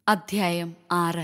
അധ്യായം ആറ്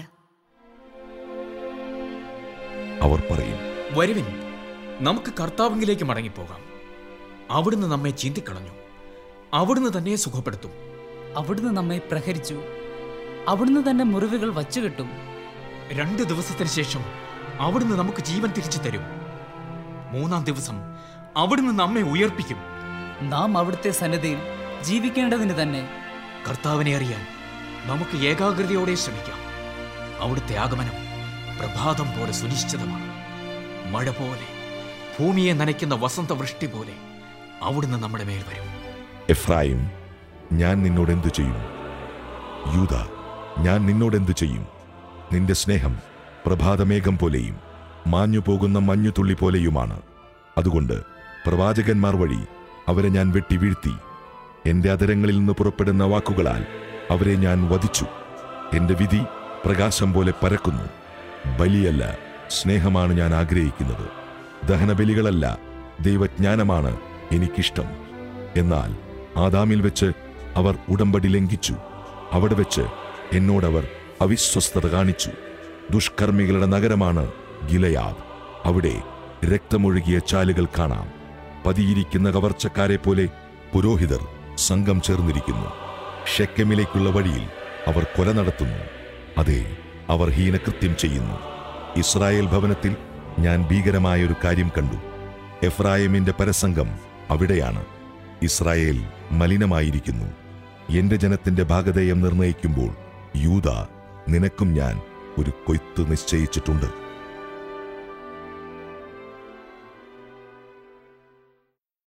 അവർ പറയും വരുവിൻ നമുക്ക് കർത്താവിങ്കിലേക്ക് മടങ്ങിപ്പോകാം അവിടുന്ന് നമ്മെ ചീന്തിക്കളഞ്ഞു അവിടുന്ന് തന്നെ സുഖപ്പെടുത്തും അവിടുന്ന് നമ്മെ പ്രഹരിച്ചു അവിടുന്ന് തന്നെ മുറിവുകൾ വച്ചുകെട്ടും രണ്ട് ദിവസത്തിന് ശേഷം അവിടുന്ന് നമുക്ക് ജീവൻ തിരിച്ചു തരും മൂന്നാം ദിവസം അവിടുന്ന് നമ്മെ ഉയർപ്പിക്കും നാം അവിടുത്തെ സന്നദ്ധയിൽ ജീവിക്കേണ്ടതിന് തന്നെ കർത്താവിനെ അറിയാൻ നമുക്ക് ഏകാഗ്രതയോടെ ശ്രമിക്കാം അവിടുത്തെ ആഗമനം പ്രഭാതം പോലെ സുനിശ്ചിതമാണ് മഴ പോലെ ഭൂമിയെ നനയ്ക്കുന്ന വസന്തവൃഷ്ടി പോലെ അവിടുന്ന് നമ്മുടെ മേൽ വരും എഫ്രായിം ഞാൻ നിന്നോട് എന്തു ചെയ്യും യൂത ഞാൻ നിന്നോട് എന്തു ചെയ്യും നിന്റെ സ്നേഹം പ്രഭാതമേഘം പോലെയും മാഞ്ഞു പോകുന്ന മഞ്ഞുതുള്ളി പോലെയുമാണ് അതുകൊണ്ട് പ്രവാചകന്മാർ വഴി അവരെ ഞാൻ വെട്ടി വീഴ്ത്തി എന്റെ അതരങ്ങളിൽ നിന്ന് പുറപ്പെടുന്ന വാക്കുകളാൽ അവരെ ഞാൻ വധിച്ചു എന്റെ വിധി പ്രകാശം പോലെ പരക്കുന്നു ബലിയല്ല സ്നേഹമാണ് ഞാൻ ആഗ്രഹിക്കുന്നത് ദഹനബലികളല്ല ദൈവജ്ഞാനമാണ് എനിക്കിഷ്ടം എന്നാൽ ആദാമിൽ വെച്ച് അവർ ഉടമ്പടി ലംഘിച്ചു അവിടെ വെച്ച് എന്നോടവർ അവിശ്വസ്തത കാണിച്ചു ദുഷ്കർമ്മികളുടെ നഗരമാണ് ഗിലയാദ് അവിടെ രക്തമൊഴുകിയ ചാലുകൾ കാണാം പതിയിരിക്കുന്ന കവർച്ചക്കാരെ പോലെ പുരോഹിതർ സംഘം ചേർന്നിരിക്കുന്നു ഷെക്കമിലേക്കുള്ള വഴിയിൽ അവർ കൊല നടത്തുന്നു അതെ അവർ ഹീനകൃത്യം ചെയ്യുന്നു ഇസ്രായേൽ ഭവനത്തിൽ ഞാൻ ഭീകരമായൊരു കാര്യം കണ്ടു എഫ്രായിമിന്റെ പരസംഗം അവിടെയാണ് ഇസ്രായേൽ മലിനമായിരിക്കുന്നു എന്റെ ജനത്തിന്റെ ഭാഗധേയം നിർണയിക്കുമ്പോൾ യൂത നിനക്കും ഞാൻ ഒരു കൊയ്ത്ത് നിശ്ചയിച്ചിട്ടുണ്ട്